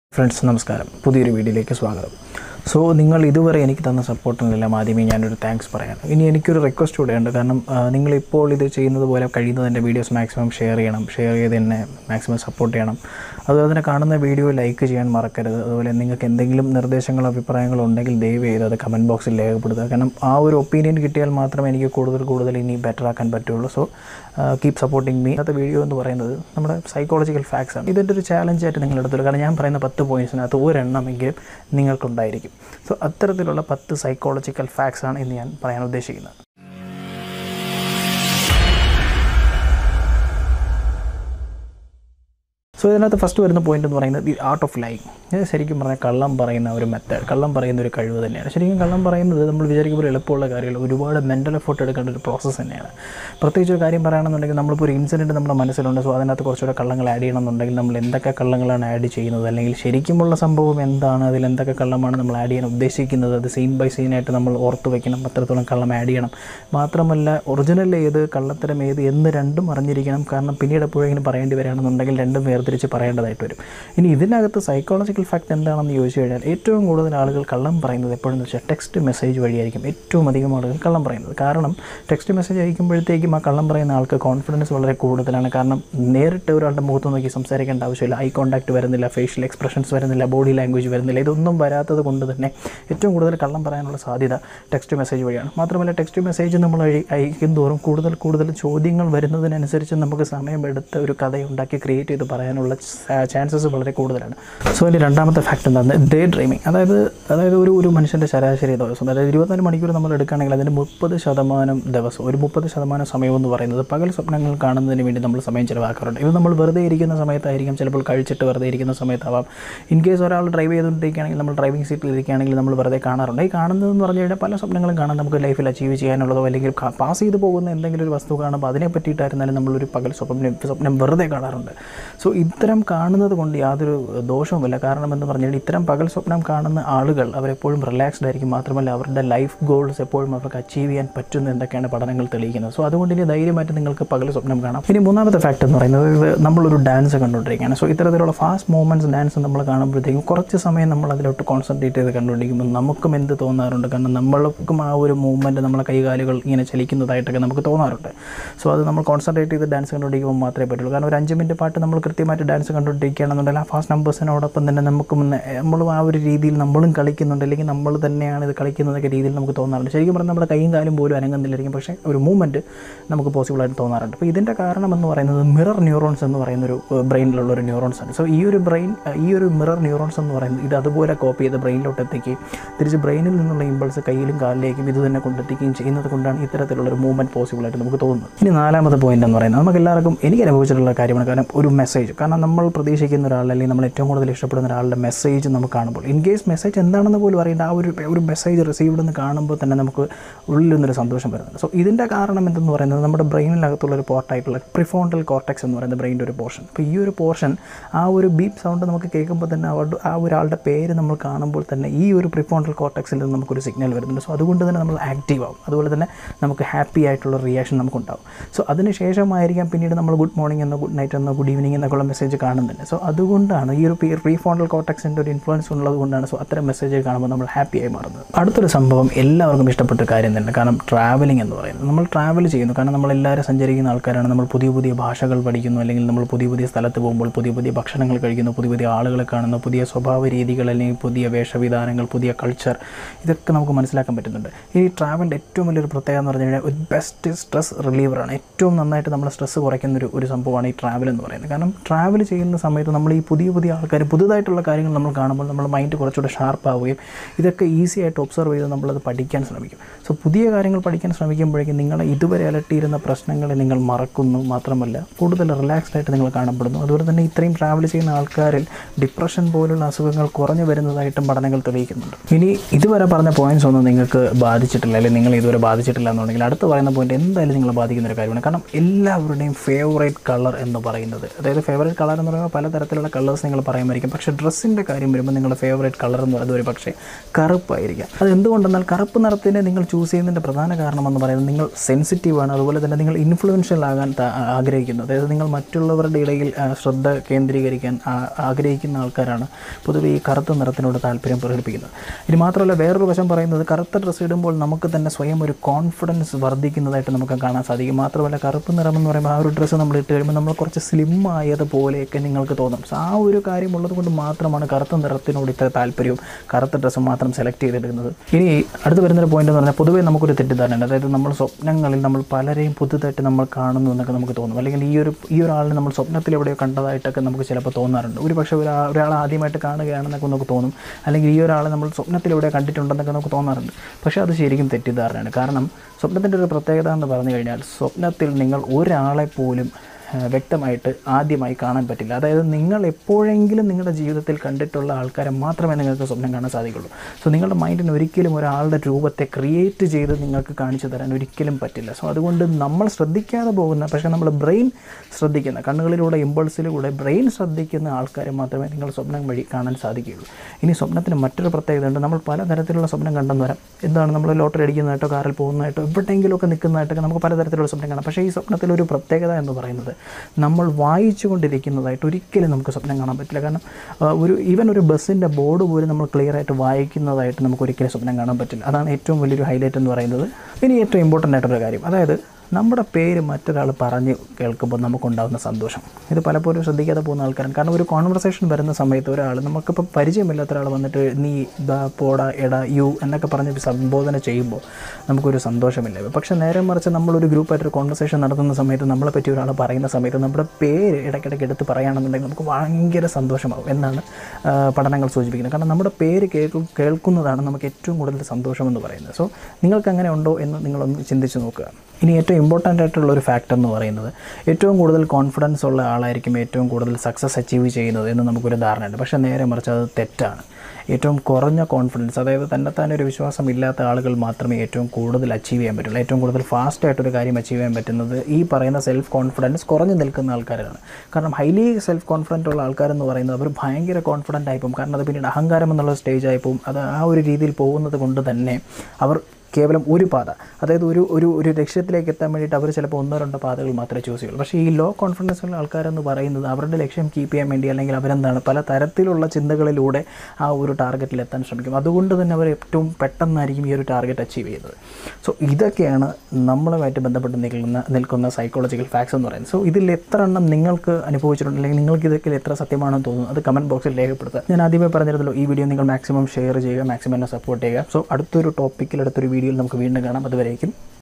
friends നമസ്കാരം പുതിയൊരു വീഡിയോയിലേക്ക് സ്വാഗതം സോ നിങ്ങൾ ഇതുവരെ എനിക്ക് തന്ന സപ്പോർട്ടിനെല്ലാം ആദ്യമേ ഞാനൊരു താങ്ക്സ് പറയാം ഇനി എനിക്കൊരു റിക്വസ്റ്റ് കൂടെയുണ്ട് കാരണം ആ, നിങ്ങളിപ്പോൾ ഇത് ചെയ്യുന്നത് പോലെ കഴിയുന്നത് എൻ്റെ വീഡിയോസ് മാക്സിമം ഷെയർ ചെയ്യണം ഷെയർ ചെയ്ത് എന്നെ മാക്സിമം സപ്പോർട്ട് ചെയ്യണം അതുപോലെ തന്നെ കാണുന്ന വീഡിയോ ലൈക്ക് ചെയ്യാൻ മറക്കരുത് അതുപോലെ നിങ്ങൾക്ക് എന്തെങ്കിലും നിർദ്ദേശങ്ങളോ അഭിപ്രായങ്ങളോ ഉണ്ടെങ്കിൽ ദയവ് ചെയ്ത് അത് കമൻറ്റ് ബോക്സിൽ രേഖപ്പെടുത്തുക കാരണം ആ ഒരു ഒപ്പീനിയൻ കിട്ടിയാൽ മാത്രമേ എനിക്ക് കൂടുതൽ കൂടുതൽ ഇനി ബെറ്റർ ആക്കാൻ പറ്റുള്ളൂ സോ കീപ് സപ്പോർട്ടിങ് മീ ഇന്നത്തെ വീഡിയോ എന്ന് പറയുന്നത് നമ്മുടെ സൈക്കോളജിക്കൽ ഫാക്ട്സ് ആണ് ഇതിൻ്റെ ഒരു ചാലഞ്ച് ആയിട്ട് നിങ്ങൾ എടുത്തുള്ളൂ കാരണം ഞാൻ പറയുന്ന പത്ത് പോയിൻറ്റ്സിനകത്ത് ഒരെണ്ണമെങ്കിലും നിങ്ങൾക്കുണ്ടായിരിക്കും സോ അത്തരത്തിലുള്ള പത്ത് സൈക്കോളജിക്കൽ ഫാക്ട്സ് ആണ് ഇന്ന് ഞാൻ പറയാൻ ഉദ്ദേശിക്കുന്നത് സോ ഇതിനകത്ത് ഫസ്റ്റ് വരുന്ന പോയിന്റ് എന്ന് പറയുന്നത് ദി ആർട്ട് ഓഫ് ലൈങ് ഇത് ശരിക്കും പറഞ്ഞാൽ കള്ളം പറയുന്ന ഒരു മെത്തേഡ് കള്ളം പറയുന്ന ഒരു കഴിവ് തന്നെയാണ് ശരിക്കും കള്ളം പറയുന്നത് നമ്മൾ വിചാരിക്കുമ്പോൾ എളുപ്പമുള്ള കാര്യങ്ങൾ ഒരുപാട് മെൻ്റൽ എഫോർട്ട് എടുക്കേണ്ട ഒരു പ്രോസസ്സ് തന്നെയാണ് പ്രത്യേകിച്ച് ഒരു കാര്യം പറയുകയാണെന്നുണ്ടെങ്കിൽ നമ്മളിപ്പോൾ ഒരു ഇൻസിഡൻറ്റ് നമ്മുടെ മനസ്സിലുണ്ട് സോ അതിനകത്ത് കുറച്ചുകൂടെ കള്ളങ്ങൾ ആഡ് ചെയ്യണമെന്നുണ്ടെങ്കിൽ നമ്മൾ എന്തൊക്കെ കള്ളങ്ങളാണ് ആഡ് ചെയ്യുന്നത് അല്ലെങ്കിൽ ശരിക്കുമുള്ള സംഭവം എന്താണ് അതിൽ എന്തൊക്കെ കള്ളമാണ് നമ്മൾ ആഡ് ചെയ്യാൻ ഉദ്ദേശിക്കുന്നത് അത് സീൻ ബൈ സീനായിട്ട് നമ്മൾ ഓർത്ത് വെക്കണം അത്രത്തോളം കള്ളം ആഡ് ചെയ്യണം മാത്രമല്ല ഒറിജിനൽ ഏത് കള്ളത്തരം ഏത് എന്ന് രണ്ടും അറിഞ്ഞിരിക്കണം കാരണം പിന്നീട് എപ്പോഴെങ്കിലും പറയേണ്ടി വരികയാണെന്നുണ്ടെങ്കിൽ രണ്ടും വേർതിരിച്ച് പറയേണ്ടതായിട്ട് വരും ഇനി ഇതിനകത്ത് സൈക്കോളജിക്കൽ ഫാക്ട് എന്താണെന്ന് ചോദിച്ചു കഴിഞ്ഞാൽ ഏറ്റവും കൂടുതൽ ആളുകൾ കള്ളം പറയുന്നത് എപ്പോഴെന്ന് വെച്ചാൽ ടെക്സ്റ്റ് മെസ്സേജ് വഴിയായിരിക്കും ഏറ്റവും അധികം ആളുകൾ കള്ളം പറയുന്നത് കാരണം ടെക്സ്റ്റ് മെസ്സേജ് അയക്കുമ്പോഴത്തേക്കും ആ കള്ളം പറയുന്ന ആൾക്ക് കോൺഫിഡൻസ് വളരെ കൂടുതലാണ് കാരണം നേരിട്ട് ഒരാളുടെ മുഖത്ത് നോക്കി സംസാരിക്കേണ്ട ആവശ്യമില്ല ഐ കോൺടാക്ട് വരുന്നില്ല ഫേഷ്യൽ എക്സ്പ്രഷൻസ് വരുന്നില്ല ബോഡി ലാംഗ്വേജ് വരുന്നില്ല ഇതൊന്നും വരാത്തത് കൊണ്ട് തന്നെ ഏറ്റവും കൂടുതൽ കള്ളം പറയാനുള്ള സാധ്യത ടെക്സ്റ്റ് മെസ്സേജ് വഴിയാണ് മാത്രമല്ല ടെക്സ്റ്റ് മെസ്സേജ് നമ്മൾ അഴി- അയക്കും തോറും കൂടുതൽ കൂടുതൽ ചോദ്യങ്ങൾ വരുന്നതിനനുസരിച്ച് നമുക്ക് സമയമെടുത്ത് ഒരു കഥയുണ്ടാക്കി ക്രിയേറ്റ് ചെയ്ത് പറയാനുള്ള ചാൻസസ് വളരെ കൂടുതലാണ് സോ അതിൻ്റെ രണ്ടാമത്തെ ഫാക്ട് എന്താണ് ഡേ ഡ്രീമിങ് അതായത് അതായത് ഒരു ഒരു മനുഷ്യൻ്റെ ശരാശരി ദിവസം അതായത് ഇരുപത്തിനാല് മണിക്കൂർ നമ്മൾ എടുക്കുകയാണെങ്കിൽ അതിൻ്റെ മുപ്പത് ശതമാനം ദിവസം ഒരു മുപ്പത് ശതമാനം സമയം എന്ന് പറയുന്നത് പകൽ സ്വപ്നങ്ങൾ കാണുന്നതിന് വേണ്ടി നമ്മൾ സമയം ചിലവാക്കാറുണ്ട് ഇത് നമ്മൾ വെറുതെ ഇരിക്കുന്ന സമയത്തായിരിക്കും ചിലപ്പോൾ കഴിച്ചിട്ട് വെറുതെ ഇരിക്കുന്ന സമയത്താവാം ഇൻ കേസ് ഒരാൾ ഡ്രൈവ് ചെയ്തുകൊണ്ടിരിക്കുകയാണെങ്കിൽ നമ്മൾ ഡ്രൈവിംഗ് സീറ്റിൽ ഇരിക്കുകയാണെങ്കിൽ നമ്മൾ വെറുതെ കാണാറുണ്ട് ഈ കാണുന്നതെന്ന് പറഞ്ഞു കഴിഞ്ഞാൽ പല സ്വപ്നങ്ങളും കാണാൻ നമുക്ക് ലൈഫിൽ അച്ചീവ് ചെയ്യാനുള്ളതോ അല്ലെങ്കിൽ പാസ് ചെയ്ത് പോകുന്ന എന്തെങ്കിലും ഒരു വസ്തു കാണുമ്പോൾ അതിനെ പറ്റിയിട്ടായിരുന്നാലും നമ്മളൊരു പകൽ സ്വപ്നം സ്വപ്നം വെറുതെ കാണാറുണ്ട് സോ ഇത്തരം കാണുന്നത് കൊണ്ട് യാതൊരു ദോഷവുമില്ല കാരണം എന്ന് പറഞ്ഞാൽ ഇത്തരം പകൽ സ്വപ്നം കാണുന്ന ആളുകൾ അവരെപ്പോഴും റിലാക്സ്ഡ് ആയിരിക്കും മാത്രമല്ല അവരുടെ ലൈഫ് ഗോൾസ് എപ്പോഴും അവർക്ക് അച്ചീവ് ചെയ്യാൻ പറ്റുന്ന എന്തൊക്കെയാണ് പഠനങ്ങൾ തെളിയിക്കുന്നത് സോ അതുകൊണ്ട് ഇനി ധൈര്യമായിട്ട് നിങ്ങൾക്ക് പകൽ സ്വപ്നം കാണാം ഇനി മൂന്നാമത്തെ ഫാക്ട് എന്ന് പറയുന്നത് ഇത് നമ്മളൊരു ഡാൻസ് കണ്ടുകൊണ്ടിരിക്കുകയാണ് സോ ഇത്തരത്തിലുള്ള ഫാസ്റ്റ് മൂവ്മെൻറ്റ്സ് ഡാൻസ് നമ്മൾ കാണുമ്പോഴത്തേക്കും കുറച്ച് സമയം നമ്മൾ അതിലോട്ട് കോൺസെൻട്രേറ്റ് ചെയ്ത് കണ്ടുകൊണ്ടിരിക്കുമ്പോൾ നമുക്കും എന്ത് തോന്നാറുണ്ട് കാരണം നമ്മൾക്കും ആ ഒരു മൂവ്മെൻറ്റ് നമ്മളെ കൈകാലുകൾ ഇങ്ങനെ ചലിക്കുന്നതായിട്ടൊക്കെ നമുക്ക് തോന്നാറുണ്ട് സോ അത് നമ്മൾ കോൺസെൻട്രേറ്റ് ചെയ്ത് ഡാൻസ് കണ്ടുകൊണ്ടിരിക്കുമ്പോൾ മാത്രമേ പറ്റുള്ളൂ കാരണം ഒരു അഞ്ച് മിനിറ്റ് പാട്ട് നമ്മൾ കൃത്യമായിട്ട് ഡാൻസ് കണ്ടുകൊണ്ടിരിക്കുകയാണെന്നുണ്ടെങ്കിൽ ആ ഫാസ്റ്റ് നമ്പേഴ്സിനോടൊപ്പം തന്നെ നമുക്കും ഒന്ന് നമ്മളും ആ ഒരു രീതിയിൽ നമ്മളും കളിക്കുന്നുണ്ട് അല്ലെങ്കിൽ നമ്മൾ തന്നെയാണ് ഇത് കളിക്കുന്നതൊക്കെ രീതിയിൽ നമുക്ക് തോന്നാറുണ്ട് ശരിക്കും പറഞ്ഞാൽ നമ്മുടെ കൈയും കാലും പോലും അനങ്ങുന്നില്ലായിരിക്കും പക്ഷേ ഒരു മൂവ്മെൻറ്റ് നമുക്ക് പോസിബിളായിട്ട് തോന്നാറുണ്ട് അപ്പോൾ ഇതിൻ്റെ കാരണം എന്ന് പറയുന്നത് മിറർ ന്യൂറോൺസ് എന്ന് പറയുന്ന ഒരു ബ്രെയിനിലുള്ള ഒരു ന്യൂറോൺസ് ആണ് സോ ഈ ഒരു ബ്രെയിൻ ഈ ഒരു മിറർ ന്യൂറോൺസ് എന്ന് പറയുന്നത് ഇത് അതുപോലെ കോപ്പി ചെയ്ത് ബ്രെയിനിലോട്ട് എത്തിക്കുകയും തിരിച്ച് ബ്രെയിനിൽ നിന്നുള്ള ഇമ്പൾസ് കയ്യിലും കാലിലേക്കും ഇത് തന്നെ കൊണ്ടെത്തിക്കുകയും ചെയ്യുന്നത് കൊണ്ടാണ് ഇത്തരത്തിലുള്ള ഒരു മൂവ്മെൻറ്റ് പോസിബിളായിട്ട് നമുക്ക് തോന്നുന്നത് ഇനി നാലാമത്തെ പോയിന്റ് എന്ന് പറയുന്നത് നമുക്ക് എല്ലാവർക്കും എനിക്ക് അനുഭവിച്ചിട്ടുള്ള കാര്യമാണ് കാരണം ഒരു മെസ്സേജ് കാരണം നമ്മൾ പ്രതീക്ഷിക്കുന്ന ഒരാൾ അല്ലെങ്കിൽ നമ്മൾ ഏറ്റവും കൂടുതൽ ഇഷ്ടപ്പെടുന്ന ഒരാളുടെ മെസ്സേജ് നമുക്ക് കാണുമ്പോൾ ഇൻ കേസ് മെസ്സേജ് എന്താണെന്ന് പോലും അറിയേണ്ട ആ ഒരു ഒരു മെസ്സേജ് റിസീവ്ഡ് എന്ന് കാണുമ്പോൾ തന്നെ നമുക്ക് ഉള്ളിൽ നിന്നൊരു സന്തോഷം വരുന്നുണ്ട് സോ ഇതിൻ്റെ കാരണം എന്തെന്ന് പറയുന്നത് നമ്മുടെ ബ്രെയിനിനകത്തുള്ള ഒരു പോർട്ടായിട്ടുള്ള പ്രിഫോണ്ടൽ കോർട്ടെക്സ് എന്ന് പറയുന്ന ബ്രെയിൻ്റെ ഒരു പോർഷൻ അപ്പോൾ ഈ ഒരു പോർഷൻ ആ ഒരു ബീപ്പ് സൗണ്ട് നമുക്ക് കേൾക്കുമ്പോൾ തന്നെ അവരുടെ ആ ഒരാളുടെ പേര് നമ്മൾ കാണുമ്പോൾ തന്നെ ഈ ഒരു പ്രിഫോണ്ടൽ കോർട്ടെക്സിൽ നിന്ന് നമുക്കൊരു സിഗ്നൽ വരുന്നുണ്ട് സോ അതുകൊണ്ട് തന്നെ നമ്മൾ ആക്റ്റീവ് ആവും അതുപോലെ തന്നെ നമുക്ക് ഹാപ്പി ആയിട്ടുള്ള റിയാക്ഷൻ നമുക്കുണ്ടാവും സോ അതിന് ശേഷമായിരിക്കാം പിന്നീട് നമ്മൾ ഗുഡ് മോർണിംഗ് എന്നോ ഗുഡ് നൈറ്റ് എന്നോ ഗുഡ് ഈവനിങ് എന്നൊക്കെയുള്ള മെസ്സേജ് കാണുന്നുണ്ട് സോ അതുകൊണ്ടാണ് ഈ ഒരു പ്രീഫോണ്ടൽ കോർട്ടെക്സിൻ്റെ ഒരു ഇൻഫ്ലുവൻസ് ഉള്ളത് കൊണ്ടാണ് സോ അത്തരം മെസ്സേജ് കാണുമ്പോൾ നമ്മൾ ഹാപ്പി ആയി മാറുന്നത് അടുത്തൊരു സംഭവം എല്ലാവർക്കും ഇഷ്ടപ്പെട്ട ഒരു കാര്യം തന്നെ കാരണം ട്രാവലിംഗ് എന്ന് പറയുന്നത് നമ്മൾ ട്രാവൽ ചെയ്യുന്നു കാരണം നമ്മൾ എല്ലാവരും സഞ്ചരിക്കുന്ന ആൾക്കാരാണ് നമ്മൾ പുതിയ പുതിയ ഭാഷകൾ പഠിക്കുന്നു അല്ലെങ്കിൽ നമ്മൾ പുതിയ പുതിയ സ്ഥലത്ത് പോകുമ്പോൾ പുതിയ പുതിയ ഭക്ഷണങ്ങൾ കഴിക്കുന്നു പുതിയ പുതിയ ആളുകളെ കാണുന്നു പുതിയ സ്വഭാവ രീതികൾ അല്ലെങ്കിൽ പുതിയ വേഷവിധാനങ്ങൾ പുതിയ കൾച്ചർ ഇതൊക്കെ നമുക്ക് മനസ്സിലാക്കാൻ പറ്റുന്നുണ്ട് ഈ ട്രാവലിൻ്റെ ഏറ്റവും വലിയൊരു പ്രത്യേകത എന്ന് പറഞ്ഞു കഴിഞ്ഞാൽ ഒരു ബെസ്റ്റ് സ്ട്രെസ് റിലീവറാണ് ഏറ്റവും നന്നായിട്ട് നമ്മൾ സ്ട്രെസ് കുറയ്ക്കുന്ന ഒരു ഒരു സംഭവമാണ് ഈ ട്രാവൽ എന്ന് പറയുന്നത് കാരണം ട്രാവൽ ചെയ്യുന്ന സമയത്ത് നമ്മൾ ഈ പുതിയ പുതിയ ആൾക്കാർ പുതുതായിട്ടുള്ള കാര്യങ്ങൾ നമ്മൾ കാണുമ്പോൾ നമ്മൾ മൈൻഡ് കുറച്ചുകൂടെ ഷാർപ്പ് ആവുകയും ഇതൊക്കെ ഈസി ആയിട്ട് ഒബ്സർവ് ചെയ്ത് നമ്മളത് പഠിക്കാൻ ശ്രമിക്കും സോ പുതിയ കാര്യങ്ങൾ പഠിക്കാൻ ശ്രമിക്കുമ്പോഴേക്കും നിങ്ങളെ ഇതുവരെ അലട്ടിയിരുന്ന പ്രശ്നങ്ങളെ നിങ്ങൾ മറക്കുന്നു മാത്രമല്ല കൂടുതൽ റിലാക്സ്ഡ് ആയിട്ട് നിങ്ങൾ കാണപ്പെടുന്നു അതുപോലെ തന്നെ ഇത്രയും ട്രാവൽ ചെയ്യുന്ന ആൾക്കാരിൽ ഡിപ്രഷൻ പോലുള്ള അസുഖങ്ങൾ കുറഞ്ഞു വരുന്നതായിട്ടും പഠനങ്ങൾ തെളിയിക്കുന്നുണ്ട് ഇനി ഇതുവരെ പറഞ്ഞ പോയിന്റ്സ് ഒന്നും നിങ്ങൾക്ക് ബാധിച്ചിട്ടില്ല അല്ലെങ്കിൽ നിങ്ങൾ ഇതുവരെ ബാധിച്ചിട്ടില്ല എന്നുണ്ടെങ്കിൽ അടുത്ത് പറയുന്ന പോയിന്റ് എന്തായാലും നിങ്ങളെ ബാധിക്കുന്ന ഒരു കാര്യമാണ് കാരണം എല്ലാവരുടെയും ഫേവറേറ്റ് കളർ എന്ന് പറയുന്നത് അതായത് ഫേവറേറ്റ് കളർ എന്ന് പറയുമ്പോൾ പലതരത്തിലുള്ള കളേഴ്സ് നിങ്ങൾ പറയുമായിരിക്കും പക്ഷേ ഡ്രസ്സിൻ്റെ കാര്യം വരുമ്പോൾ നിങ്ങളുടെ ഫേവറേറ്റ് കളർ എന്ന് പറയുന്നത് ഒരു പക്ഷേ കറുപ്പായിരിക്കാം അത് എന്തുകൊണ്ടെന്നാൽ കറുപ്പ് നിറത്തിനെ നിങ്ങൾ ചൂസ് ചെയ്യുന്നതിൻ്റെ പ്രധാന കാരണമെന്ന് പറയുന്നത് നിങ്ങൾ സെൻസിറ്റീവാണ് അതുപോലെ തന്നെ നിങ്ങൾ ഇൻഫ്ലുവൻഷ്യൽ ആകാൻ ത- ആഗ്രഹിക്കുന്നു അതായത് നിങ്ങൾ മറ്റുള്ളവരുടെ ഇടയിൽ ആ, ശ്രദ്ധ കേന്ദ്രീകരിക്കാൻ ആ- ആഗ്രഹിക്കുന്ന ആൾക്കാരാണ് പൊതുവെ ഈ കറുത്ത നിറത്തിനോട് താല്പര്യം പ്രകടിപ്പിക്കുന്നത് ഇനി മാത്രമല്ല വേറൊരു വശം പറയുന്നത് കറുത്ത ഡ്രസ്സ് ഇടുമ്പോൾ നമുക്ക് തന്നെ സ്വയം ഒരു കോൺഫിഡൻസ് വർദ്ധിക്കുന്നതായിട്ട് നമുക്ക് കാണാൻ സാധിക്കും മാത്രമല്ല കറുപ്പ് നിറം എന്ന് പറയുമ്പോൾ ആ ഒരു ഡ്രസ്സ് നമ്മൾ ഇട്ട് കഴിയുമ്പോൾ നമ്മൾ കുറച്ച് സ്ലിം ആയതുപോലെയൊക്കെ നിങ്ങൾക്ക് തോന്നും സോ ആ ഒരു കാര്യം ഉള്ളത് കൊണ്ട് മാത്രമാണ് കറുത്ത നിറത്തിനോട് ഇത്ര താല്പര്യവും കറുത്ത ഡ്രസ്സ് മാത്രം സെലക്ട് ചെയ്തെടുക്കുന്നത് ഇനി അടുത്ത് വരുന്നൊരു പോയിന്റ് എന്ന് പറഞ്ഞാൽ പൊതുവേ നമുക്കൊരു തെറ്റിദ്ധാരണ അതായത് നമ്മൾ സ്വപ്നങ്ങളിൽ നമ്മൾ പലരെയും പുതുതായിട്ട് നമ്മൾ കാണുന്നു എന്നൊക്കെ നമുക്ക് തോന്നും അല്ലെങ്കിൽ ഈ ഒരു ഈ ഒരാളിനെ നമ്മൾ സ്വപ്നത്തിൽ എവിടെയോ കണ്ടതായിട്ടൊക്കെ നമുക്ക് ചിലപ്പോൾ തോന്നാറുണ്ട് ഒരു പക്ഷേ ഒരാ ഒരാൾ ആദ്യമായിട്ട് കാണുകയാണെന്നൊക്കെ നമുക്ക് തോന്നും അല്ലെങ്കിൽ ഈ ഒരാളെ നമ്മൾ സ്വപ്നത്തിൽ എവിടെ കണ്ടിട്ടുണ്ടെന്നൊക്കെ നമുക്ക് തോന്നാറുണ്ട് പക്ഷേ അത് ശരിക്കും തെറ്റിദ്ധാരണയാണ് കാരണം സ്വപ്നത്തിൻ്റെ ഒരു പ്രത്യേകത എന്ന് പറഞ്ഞു കഴിഞ്ഞാൽ സ്വപ്നത്തിൽ നിങ്ങൾ ഒരാളെ പോലും ആ, വ്യക്തമായിട്ട് ആദ്യമായി കാണാൻ പറ്റില്ല അതായത് നിങ്ങൾ എപ്പോഴെങ്കിലും നിങ്ങളുടെ ജീവിതത്തിൽ കണ്ടിട്ടുള്ള ആൾക്കാരെ മാത്രമേ നിങ്ങൾക്ക് സ്വപ്നം കാണാൻ സാധിക്കുള്ളൂ സോ നിങ്ങളുടെ മൈൻഡിന് ഒരിക്കലും ഒരാളുടെ രൂപത്തെ ക്രിയേറ്റ് ചെയ്ത് നിങ്ങൾക്ക് കാണിച്ചു തരാൻ ഒരിക്കലും പറ്റില്ല സോ അതുകൊണ്ട് നമ്മൾ ശ്രദ്ധിക്കാതെ പോകുന്ന പക്ഷേ നമ്മൾ ബ്രെയിൻ ശ്രദ്ധിക്കുന്ന കണ്ണുകളിലൂടെ ഇമ്പൾസിലൂടെ ബ്രെയിൻ ശ്രദ്ധിക്കുന്ന ആൾക്കാരെ മാത്രമേ നിങ്ങൾ സ്വപ്നം വഴി കാണാൻ സാധിക്കുകയുള്ളൂ ഇനി സ്വപ്നത്തിന് മറ്റൊരു പ്രത്യേകത ഉണ്ട് നമ്മൾ പലതരത്തിലുള്ള സ്വപ്നം കണ്ടെന്ന് വരാം എന്താണ് നമ്മൾ ലോട്ടറി അടിക്കുന്നതായിട്ടോ കാറിൽ പോകുന്നതായിട്ടോ എവിടെയെങ്കിലുമൊക്കെ നിൽക്കുന്നതായിട്ടൊക്കെ നമുക്ക് പലതരത്തിലുള്ള സ്വപ്നം കാണാം പക്ഷേ ഈ സ്വപ്നത്തിലൊരു പ്രത്യേകത എന്ന് പറയുന്നത് നമ്മൾ വായിച്ചു കൊണ്ടിരിക്കുന്നതായിട്ട് ഒരിക്കലും നമുക്ക് സ്വപ്നം കാണാൻ പറ്റില്ല കാരണം ആ, ഒരു ഈവൻ ഒരു ബസ്സിൻ്റെ ബോർഡ് പോലും നമ്മൾ ക്ലിയർ ആയിട്ട് വായിക്കുന്നതായിട്ട് നമുക്ക് ഒരിക്കലും സ്വപ്നം കാണാൻ പറ്റില്ല അതാണ് ഏറ്റവും വലിയൊരു ഹൈലൈറ്റ് എന്ന് പറയുന്നത് ഇനി ഏറ്റവും ഇമ്പോർട്ടൻ്റ് ആയിട്ടൊരു കാര്യം അതായത് നമ്മുടെ പേര് മറ്റൊരാൾ പറഞ്ഞ് കേൾക്കുമ്പോൾ നമുക്കുണ്ടാകുന്ന സന്തോഷം ഇത് പലപ്പോഴും ശ്രദ്ധിക്കാതെ പോകുന്ന ആൾക്കാരാണ് കാരണം ഒരു കോൺവെർസേഷൻ വരുന്ന സമയത്ത് ഒരാൾ നമുക്കിപ്പോൾ പരിചയമില്ലാത്ത ഒരാൾ വന്നിട്ട് നീ ദാ പോടാ എടാ യു എന്നൊക്കെ പറഞ്ഞ് സംബോധന ചെയ്യുമ്പോൾ നമുക്കൊരു സന്തോഷമില്ല പക്ഷേ നേരെ മറിച്ച് നമ്മളൊരു ഗ്രൂപ്പായിട്ടൊരു കോൺവെർസേഷൻ നടത്തുന്ന സമയത്ത് നമ്മളെ പറ്റി ഒരാൾ പറയുന്ന സമയത്ത് നമ്മുടെ പേര് ഇടയ്ക്കിടയ്ക്ക് എടുത്ത് പറയുകയാണെന്നുണ്ടെങ്കിൽ നമുക്ക് ഭയങ്കര സന്തോഷമാവും എന്നാണ് ആ, പഠനങ്ങൾ സൂചിപ്പിക്കുന്നത് കാരണം നമ്മുടെ പേര് കേൾക്കും കേൾക്കുന്നതാണ് നമുക്ക് ഏറ്റവും കൂടുതൽ സന്തോഷം എന്ന് പറയുന്നത് സോ നിങ്ങൾക്ക് അങ്ങനെ ഉണ്ടോ എന്ന് നിങ്ങളൊന്ന് ചിന്തിച്ച് നോക്കുക ഇനി ഏറ്റവും ഇമ്പോർട്ടൻ്റ് ആയിട്ടുള്ള ഒരു ഫാക്ടർ എന്ന് പറയുന്നത് ഏറ്റവും കൂടുതൽ കോൺഫിഡൻസ് ഉള്ള ആളായിരിക്കും ഏറ്റവും കൂടുതൽ സക്സസ് അച്ചീവ് ചെയ്യുന്നത് എന്ന് നമുക്കൊരു ധാരണയുണ്ട് പക്ഷേ നേരെ മറിച്ച് അത് തെറ്റാണ് ഏറ്റവും കുറഞ്ഞ കോൺഫിഡൻസ് അതായത് തന്നെത്താൻ ഒരു വിശ്വാസം ഇല്ലാത്ത ആളുകൾ മാത്രമേ ഏറ്റവും കൂടുതൽ അച്ചീവ് ചെയ്യാൻ പറ്റുള്ളൂ ഏറ്റവും കൂടുതൽ ഫാസ്റ്റ് ആയിട്ടൊരു കാര്യം അച്ചീവ് ചെയ്യാൻ പറ്റുന്നത് ഈ പറയുന്ന സെൽഫ് കോൺഫിഡൻസ് കുറഞ്ഞു നിൽക്കുന്ന ആൾക്കാരാണ് കാരണം ഹൈലി സെൽഫ് കോൺഫിഡൻ്റ് ഉള്ള ആൾക്കാരെന്ന് പറയുന്നത് അവർ ഭയങ്കര കോൺഫിഡൻ്റ് ആയിപ്പോവും കാരണം അത് പിന്നീട് അഹങ്കാരം എന്നുള്ള സ്റ്റേജ് ആയിപ്പോവും അത് ആ ഒരു രീതിയിൽ പോകുന്നത് കൊണ്ട് തന്നെ അവർ കേവലം ഒരു പാത അതായത് ഒരു ഒരു ഒരു ലക്ഷ്യത്തിലേക്ക് എത്താൻ വേണ്ടിയിട്ട് അവർ ചിലപ്പോൾ ഒന്നോ രണ്ടോ പാതകൾ മാത്രമേ ചൂസ് ചെയ്യുള്ളൂ പക്ഷേ ഈ ലോ കോൺഫിഡൻസ് ഉള്ള ആൾക്കാരെന്ന് പറയുന്നത് അവരുടെ ലക്ഷ്യം കീപ്പ് ചെയ്യാൻ വേണ്ടി അല്ലെങ്കിൽ അവരെന്താണ് പല തരത്തിലുള്ള ചിന്തകളിലൂടെ ആ ഒരു ടാർഗറ്റിൽ എത്താൻ ശ്രമിക്കും അതുകൊണ്ട് തന്നെ അവർ ഏറ്റവും പെട്ടെന്നായിരിക്കും ഈ ഒരു ടാർഗറ്റ് അച്ചീവ് ചെയ്യുന്നത് സോ ഇതൊക്കെയാണ് നമ്മളുമായിട്ട് ബന്ധപ്പെട്ട് നിൽക്കുന്ന നിൽക്കുന്ന സൈക്കോളജിക്കൽ ഫാക്ട്സ് എന്ന് പറയുന്നത് സോ ഇതിൽ എത്ര എണ്ണം നിങ്ങൾക്ക് അനുഭവിച്ചിട്ടുണ്ട് അല്ലെങ്കിൽ നിങ്ങൾക്ക് ഇതൊക്കെ എത്ര സത്യമാണെന്ന് തോന്നുന്നു അത് കമൻറ്റ് ബോക്സിൽ രേഖപ്പെടുത്തുക ഞാൻ ആദ്യമേ പറഞ്ഞിരുന്നല്ലോ ഈ വീഡിയോ നിങ്ങൾ മാക്സിമം ഷെയർ ചെയ്യുക മാക്സിമം എന്നെ സപ്പോർട്ട് ചെയ്യുക സോ അടുത്തൊരു ടോപ്പിക്കിൽ അടുത്തൊരു വീഡിയോയിൽ നമുക്ക് വീണ്ടും കാണാം അതുവരേക്കും